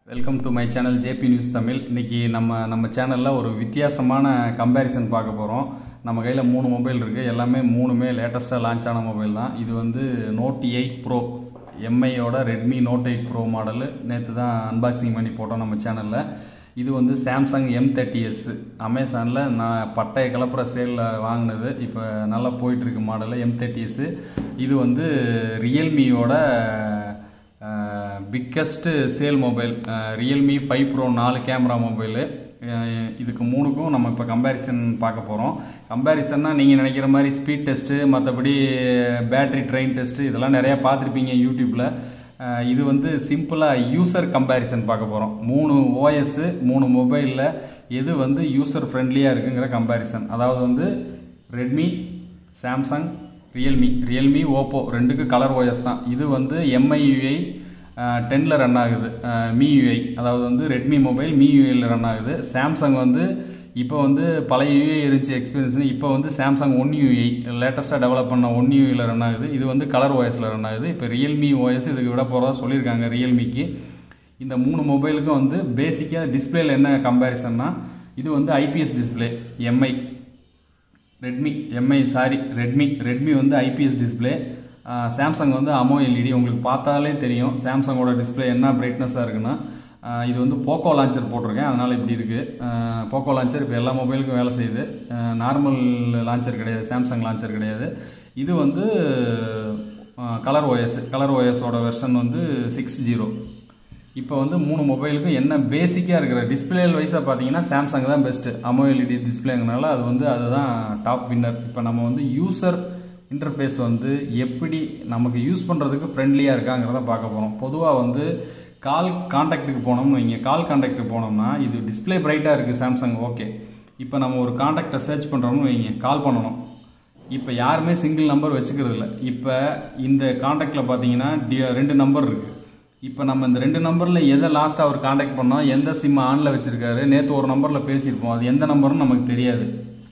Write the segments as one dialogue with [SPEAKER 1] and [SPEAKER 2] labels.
[SPEAKER 1] welcome to my channel JP news Tamil இன்னைக்கு நம்ம நம்ம சேனலில் ஒரு வித்தியாசமான கம்பேரிசன் பார்க்க போகிறோம் நம்ம கையில் மூணு மொபைல் இருக்குது எல்லாமே மூணுமே லேட்டஸ்ட்டாக லான்ச் ஆன மொபைல் தான் இது வந்து நோட் எயிட் ப்ரோ எம்ஐயோட Redmi note eight pro model நேற்று தான் அன்பாக்சிங் பண்ணி போட்டோம் நம்ம சேனலில் இது வந்து சாம்சங் எம் தேர்ட்டி எஸ் அமேசானில் நான் பட்டைய கலப்புற சேலில் வாங்கினது இப்போ நல்லா போயிட்டுருக்கு மாடலு எம் தேர்ட்டி எஸ்ஸு இது வந்து ரியல்மியோட biggest sale mobile Realme five pro நாலு கேமரா மொபைலு இதுக்கு மூணுக்கும் நம்ம இப்போ கம்பேரிசன் பார்க்க போகிறோம் கம்பேரிசன்னா நீங்கள் நினைக்கிற மாதிரி ஸ்பீட் டெஸ்ட்டு மற்றபடி பேட்ரி ட்ரெயின் டெஸ்ட்டு இதெல்லாம் நிறையா பார்த்துருப்பீங்க யூடியூப்பில் இது வந்து சிம்பிளாக யூசர் கம்பேரிசன் பார்க்க போகிறோம் மூணு ஓஎஸ்ஸு மூணு மொபைலில் எது வந்து யூசர் ஃப்ரெண்ட்லியாக இருக்குங்கிற கம்பேரிசன் அதாவது வந்து Redmi Samsung Realme Realme Oppo ரெண்டுக்கு கலர் ஓஎஸ் தான் இது வந்து எம்ஐயுஐ டென்னில் ரன் ஆகுது மியூஐ அதாவது வந்து ரெட்மி மொபைல் மியூஐயில் ரன் ஆகுது சாம்சங் வந்து இப்போ வந்து பழைய யூஏ இருந்துச்சு எக்ஸ்பீரியன்ஸ்னு இப்போ வந்து சாம்சங் ஒன் யூஐ லேட்டஸ்ட்டாக டெவலப் பண்ண ஒன் யூஐயில் ரன் ஆகுது இது வந்து கலர் ஓஎஸில் ரன் ஆகுது இப்போ ரியல்மி ஓஎஸ் இதுக்கு விட போகிறதா சொல்லியிருக்காங்க ரியல்மிக்கு இந்த மூணு மொபைலுக்கும் வந்து பேசிக்காக டிஸ்பிளேல என்ன கம்பேரிசன்னா இது வந்து IPS display Mi Redmi Mi sorry Redmi Redmi வந்து ஐபிஎஸ் டிஸ்பிளே சாம்சங் வந்து அமோ எல்இடி உங்களுக்கு பார்த்தாலே தெரியும் சாம்சங்கோட டிஸ்பிளே என்ன பிரைட்னஸாக இருக்குன்னா இது வந்து போக்கோ லான்ச்சர் போட்டிருக்கேன் அதனால் இப்படி இருக்குது போக்கோ லான்ச்சர் இப்போ எல்லா மொபைலுக்கும் வேலை செய்யுது நார்மல் லான்ச்சர் கிடையாது சாம்சங் லான்ச்சர் கிடையாது இது வந்து கலர் ஓஎஸ் கலர் ஓஎஸோட வெர்ஷன் வந்து சிக்ஸ் ஜீரோ இப்போ வந்து மூணு மொபைலுக்கும் என்ன பேசிக்காக இருக்கிற டிஸ்பிளே வைஸாக பார்த்தீங்கன்னா சாம்சங் தான் பெஸ்ட்டு அமோஎல்இடி டிஸ்பிளேங்கிறனால அது வந்து அதுதான் டாப் வின்னர் இப்போ நம்ம வந்து யூசர் இன்டர்ஃபேஸ் வந்து எப்படி நமக்கு யூஸ் பண்ணுறதுக்கு ஃப்ரெண்ட்லியாக இருக்காங்கிறத பார்க்க போகிறோம் பொதுவாக வந்து கால் காண்டாக்டுக்கு போனோம்னு வைங்க கால் காண்டாக்டுக்கு போனோம்னா இது டிஸ்பிளே பிரைட்டாக இருக்குது சாம்சங் ஓகே இப்போ நம்ம ஒரு காண்டாக்டை சர்ச் பண்ணுறோம்னு வைங்க கால் பண்ணணும் இப்போ யாருமே சிங்கிள் நம்பர் வச்சுக்கிறது இல்லை இப்போ இந்த காண்டாக்டில் பார்த்தீங்கன்னா டி ரெண்டு நம்பர் இருக்குது இப்போ நம்ம இந்த ரெண்டு நம்பரில் எதை லாஸ்ட்டாக அவர் காண்டாக்ட் பண்ணோம் எந்த சிம் ஆனில் வச்சுருக்காரு நேற்று ஒரு நம்பரில் பேசியிருப்போம் அது எந்த நம்பர்னு நமக்கு தெரியாது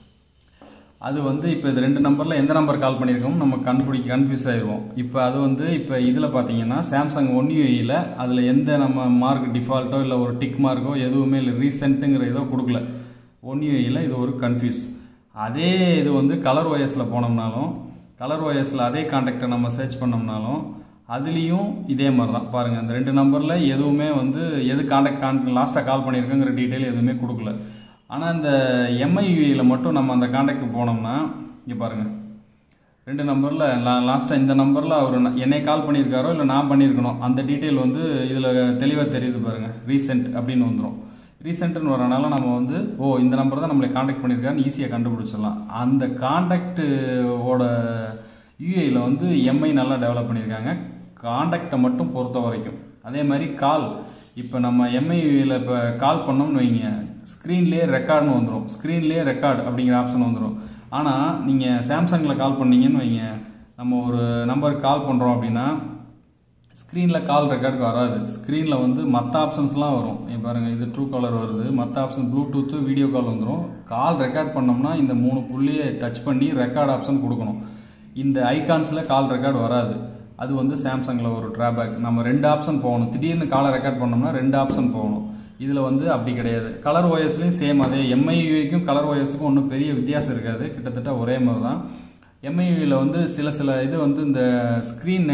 [SPEAKER 1] அது வந்து இப்போ இது ரெண்டு நம்பரில் எந்த நம்பர் கால் பண்ணியிருக்கோம் நம்ம கண்டுபிடிக்க கன்ஃபியூஸ் ஆயிடுவோம் இப்போ அது வந்து இப்போ இதில் பார்த்தீங்கன்னா சாம்சங் ஒன் யூஇயில் அதில் எந்த நம்ம மார்க் டிஃபால்ட்டோ இல்லை ஒரு டிக் மார்க்கோ எதுவுமே இல்லை ரீசெண்ட்டுங்கிற இதோ கொடுக்கல ஒன் யூஇயில் இது ஒரு கன்ஃபியூஸ் அதே இது வந்து கலர் ஓஎஸில் போனோம்னாலும் கலர் ஓஎஸில் அதே காண்டாக்டை நம்ம சர்ச் பண்ணோம்னாலும் அதுலேயும் இதே மாதிரி தான் பாருங்கள் அந்த ரெண்டு நம்பரில் எதுவுமே வந்து எது காண்டாக்ட் கான் லாஸ்ட்டாக கால் பண்ணியிருக்கோங்கிற டீட்டெயில் எதுவுமே கொடுக்கல ஆனால் இந்த எம்ஐயூயில் மட்டும் நம்ம அந்த காண்டாக்ட் போனோம்னா இங்கே பாருங்கள் ரெண்டு நம்பரில் லா லாஸ்ட்டாக இந்த நம்பரில் அவர் என்னை கால் பண்ணியிருக்காரோ இல்லை நான் பண்ணியிருக்கணும் அந்த டீட்டெயில் வந்து இதில் தெளிவாக தெரியுது பாருங்கள் ரீசெண்ட் அப்படின்னு வந்துடும் ரீசெண்ட்டுன்னு வரனால நம்ம வந்து ஓ இந்த நம்பர் தான் நம்மளை காண்டாக்ட் பண்ணியிருக்காருன்னு ஈஸியாக கண்டுபிடிச்சிடலாம் அந்த காண்டாக்டோட யூஏயில் வந்து எம்ஐ நல்லா டெவலப் பண்ணியிருக்காங்க காண்டாக்டை மட்டும் பொறுத்த வரைக்கும் அதே மாதிரி கால் இப்போ நம்ம எம்ஐயில் இப்போ கால் பண்ணோம்னு வைங்க ஸ்க்ரீன்லேயே ரெக்கார்டுன்னு வந்துடும் ஸ்க்ரீன்லேயே ரெக்கார்டு அப்படிங்கிற ஆப்ஷன் வந்துடும் ஆனால் நீங்கள் சாம்சங்கில் கால் பண்ணீங்கன்னு வைங்க நம்ம ஒரு நம்பருக்கு கால் பண்ணுறோம் அப்படின்னா ஸ்க்ரீனில் கால் ரெக்கார்டுக்கு வராது ஸ்க்ரீனில் வந்து மற்ற ஆப்ஷன்ஸ்லாம் வரும் பாருங்கள் இது ட்ரூ காலர் வருது மற்ற ஆப்ஷன் ப்ளூடூத்து வீடியோ கால் வந்துடும் கால் ரெக்கார்ட் பண்ணோம்னா இந்த மூணு புள்ளியை டச் பண்ணி ரெக்கார்ட் ஆப்ஷன் கொடுக்கணும் இந்த ஐகான்ஸில் கால் ரெக்கார்டு வராது அது வந்து சாம்சங்கில் ஒரு ட்ராபேக் நம்ம ரெண்டு ஆப்ஷன் போகணும் திடீர்னு காலை ரெக்கார்ட் பண்ணோம்னா ரெண்டு ஆப்ஷன் போகணும் இதில் வந்து அப்படி கிடையாது கலர் ஓஎஸ்லேயும் சேம் அதே எம்ஐயூக்கும் கலர் ஓஎஸுக்கும் ஒன்றும் பெரிய வித்தியாசம் இருக்காது கிட்டத்தட்ட ஒரே மாதிரி தான் எம்ஐயூவில் வந்து சில சில இது வந்து இந்த screen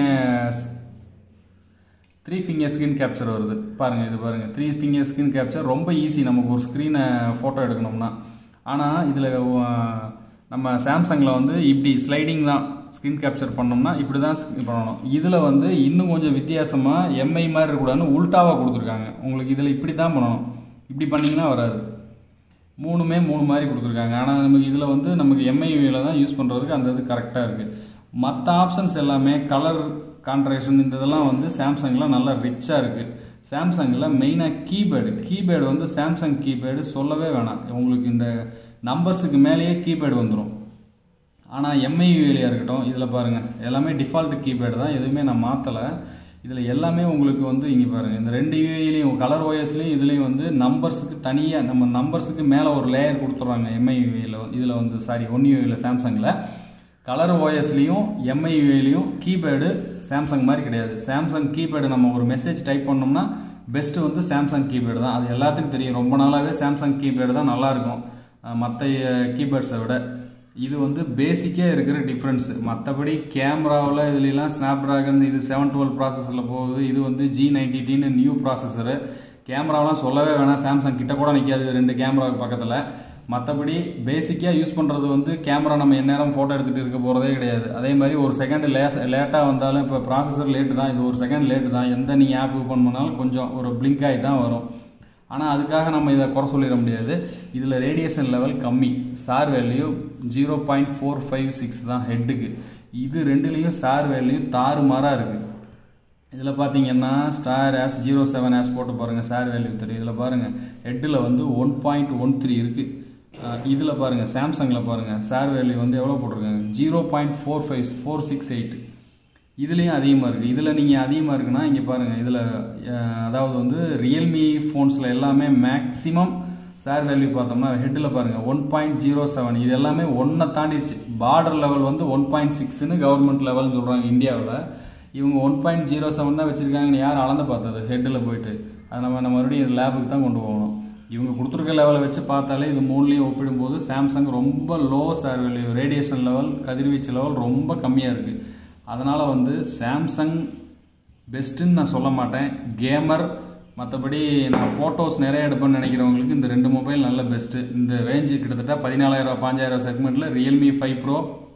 [SPEAKER 1] three finger screen capture வருது பாருங்கள் இது பாருங்கள் த்ரீ ஃபிங்கர் ஸ்க்ரீன் கேப்சர் ரொம்ப ஈஸி நமக்கு ஒரு ஸ்க்ரீனை ஃபோட்டோ எடுக்கணும்னா ஆனால் இதில் நம்ம சாம்சங்கில் வந்து இப்படி ஸ்லைடிங் தான் ஸ்க்ரீன் கேப்சர் பண்ணோம்னா இப்படி தான் பண்ணணும் இதில் வந்து இன்னும் கொஞ்சம் வித்தியாசமாக எம்ஐ மாதிரி இருக்கக்கூடாதுன்னு உல்ட்டாவாக கொடுத்துருக்காங்க உங்களுக்கு இதில் இப்படி தான் பண்ணணும் இப்படி பண்ணிங்கன்னா வராது மூணுமே மூணு மாதிரி கொடுத்துருக்காங்க ஆனால் நமக்கு இதில் வந்து நமக்கு எம்ஐவியில் தான் யூஸ் பண்ணுறதுக்கு அந்த இது கரெக்டாக இருக்குது மற்ற ஆப்ஷன்ஸ் எல்லாமே கலர் கான்ட்ரேஷன் இந்த இதெல்லாம் வந்து சாம்சங்கில் நல்லா ரிச்சாக இருக்குது சாம்சங்கில் மெயினாக கீபேடு கீபேடு வந்து சாம்சங் கீபேடு சொல்லவே வேணாம் உங்களுக்கு இந்த நம்பர்ஸுக்கு மேலேயே கீபேடு வந்துடும் ஆனால் எம்ஐயூஏலியாக இருக்கட்டும் இதில் பாருங்கள் எல்லாமே டிஃபால்ட் கீபேடு தான் எதுவுமே நான் மாற்றலை இதில் எல்லாமே உங்களுக்கு வந்து இங்கே பாருங்கள் இந்த ரெண்டு யூஏலையும் கலர் ஓஎஸ்லேயும் இதுலேயும் வந்து நம்பர்ஸுக்கு தனியாக நம்ம நம்பர்ஸுக்கு மேலே ஒரு லேயர் கொடுத்துட்றாங்க எம்ஐயூஏல இதில் வந்து சாரி ஒன் யூஏயில் சாம்சங்கில் கலர் ஓஎஸ்லேயும் எம்ஐயூஏலையும் கீபேடு சாம்சங் மாதிரி கிடையாது சாம்சங் கீபேடு நம்ம ஒரு மெசேஜ் டைப் பண்ணோம்னா பெஸ்ட்டு வந்து சாம்சங் கீபேடு தான் அது எல்லாத்துக்கும் தெரியும் ரொம்ப நாளாகவே சாம்சங் கீபேடு தான் நல்லாயிருக்கும் மற்ற கீபேட்ஸை விட இது வந்து பேசிக்கே இருக்கிற டிஃப்ரென்ஸு மற்றபடி கேமராவில் இதுலலாம் ஸ்னாப் ட்ராகன் இது செவன் டுவெல் ப்ராசஸரில் போகுது இது வந்து ஜி நைன்டிடின்னு நியூ ப்ராசஸரு கேமராவெலாம் சொல்லவே வேணாம் சாம்சங் கிட்ட கூட நிற்காது ரெண்டு கேமராவுக்கு பக்கத்தில் மற்றபடி பேசிக்காக யூஸ் பண்ணுறது வந்து கேமரா நம்ம எந்நேரம் ஃபோட்டோ எடுத்துகிட்டு இருக்க போகிறதே கிடையாது அதே மாதிரி ஒரு செகண்ட் லேஸ் லேட்டாக வந்தாலும் இப்போ ப்ராசஸர் லேட்டு தான் இது ஒரு செகண்ட் லேட்டு தான் எந்த நீங்கள் ஆப் ஓப்பன் பண்ணாலும் கொஞ்சம் ஒரு பிளிங்க் ஆகி தான் வரும் ஆனால் அதுக்காக நம்ம இதை குறை சொல்லிட முடியாது இதில் ரேடியேஷன் லெவல் கம்மி SAR value zero point four five six தான் ஹெட்டுக்கு இது ரெண்டுலேயும் சார் வேல்யூ தாறுமாறாக இருக்குது இதில் பார்த்தீங்கன்னா star hash zero seven hash போட்டு பாருங்கள் சார் வேல்யூ தெரியும் இதில் பாருங்கள் ஹெட்டில் வந்து ஒன் பாயிண்ட் ஒன் த்ரீ இருக்குது இதில் பாருங்கள் சாம்சங்கில் பாருங்கள் சார் வேல்யூ வந்து எவ்வளோ போட்டிருக்காங்க zero point four five four six eight இதுலேயும் அதிகமாக இருக்குது இதில் நீங்கள் அதிகமாக இருக்குன்னா இங்கே பாருங்கள் இதில் அதாவது வந்து ரியல்மி ஃபோன்ஸில் எல்லாமே மேக்ஸிமம் சார் வேல்யூ பார்த்தோம்னா ஹெட்டில் பாருங்கள் ஒன் பாயிண்ட் ஜீரோ செவன் இது எல்லாமே ஒன்றை தாண்டிடுச்சு பார்டர் லெவல் வந்து ஒன் பாயிண்ட் சிக்ஸ்னு கவர்மெண்ட் லெவல்னு சொல்கிறாங்க இந்தியாவில் இவங்க ஒன் பாயிண்ட் ஜீரோ செவன் தான் வச்சுருக்காங்கன்னு யார் அளந்து பார்த்தது ஹெட்டில் போயிட்டு அது நம்ம நம்ம மறுபடியும் லேபுக்கு தான் கொண்டு போகணும் இவங்க கொடுத்துருக்க லெவலை வச்சு பார்த்தாலே இது மூணுலேயும் ஒப்பிடும்போது சாம்சங் ரொம்ப low SAR value radiation level கதிர்வீச்சு லெவல் ரொம்ப கம்மியாக இருக்குது அதனால் வந்து சாம்சங் பெஸ்ட்டுன்னு நான் சொல்ல மாட்டேன் கேமர் மற்றபடி நான் ஃபோட்டோஸ் நிறைய எடுப்பேன்னு நினைக்கிறவங்களுக்கு இந்த ரெண்டு மொபைல் நல்ல பெஸ்ட்டு இந்த ரேஞ்சு கிட்டத்தட்ட பதினாலாயிரம் பாஞ்சாயிரம் செக்மெண்ட்டில் ரியல்மி ஃபைவ் ப்ரோ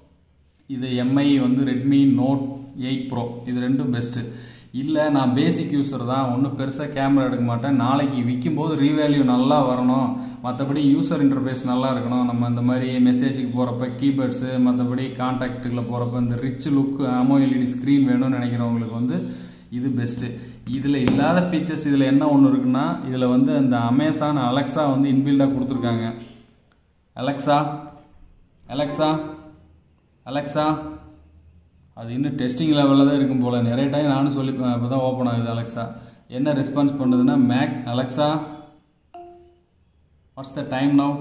[SPEAKER 1] இது எம்ஐ வந்து ரெட்மி நோட் எயிட் ப்ரோ இது ரெண்டும் பெஸ்ட்டு இல்லை நான் பேசிக் யூஸர் தான் ஒன்றும் பெருசாக கேமரா எடுக்க மாட்டேன் நாளைக்கு விற்கும்போது ரீவேல்யூ நல்லா வரணும் மற்றபடி யூசர் இன்டர்ஃபேஸ் நல்லா இருக்கணும் நம்ம இந்த மாதிரி மெசேஜுக்கு போகிறப்ப கீபேட்ஸு மற்றபடி கான்டாக்ட்டுகளில் போகிறப்ப இந்த ரிச் லுக் அமோஎல்இடி ஸ்க்ரீன் வேணும்னு நினைக்கிறவங்களுக்கு வந்து இது பெஸ்ட்டு இதில் இல்லாத ஃபீச்சர்ஸ் இதில் என்ன ஒன்று இருக்குன்னா இதில் வந்து அந்த அமேசான் அலெக்ஸா வந்து இன்பில்டாக கொடுத்துருக்காங்க அலெக்ஸா அலெக்ஸா அலெக்ஸா அது இன்னும் டெஸ்டிங் லெவலில் தான் இருக்கும் போல் நிறைய டைம் நானும் சொல்லி இப்போ தான் ஓப்பன் ஆகுது அலெக்ஸா என்ன ரெஸ்பான்ஸ் பண்ணுதுன்னா மேக் Alexa what's the time now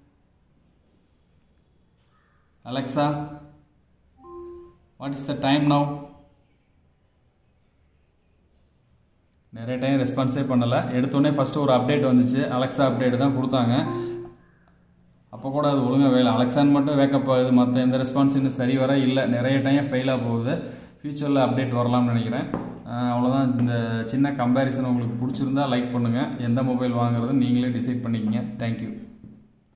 [SPEAKER 1] Alexa what is the time now நிறைய டைம் ரெஸ்பான்ஸே பண்ணலை எடுத்தோடனே ஃபஸ்ட்டு ஒரு அப்டேட் வந்துச்சு அலெக்ஸா அப்டேட் தான் கொடுத்தாங்க அப்போ கூட அது ஒழுங்காக வேலை அலெக்சான் மட்டும் வேக்கப் ஆகுது மற்ற எந்த ரெஸ்பான்ஸ் இன்னும் சரி வர இல்லை நிறைய டைம் ஃபெயிலாக போகுது ஃப்யூச்சரில் அப்டேட் வரலாம்னு நினைக்கிறேன் அவ்வளோதான் இந்த சின்ன கம்பேரிசன் உங்களுக்கு பிடிச்சிருந்தா லைக் பண்ணுங்கள் எந்த மொபைல் வாங்குறதுன்னு நீங்களே டிசைட் பண்ணிக்கங்க தேங்க்யூ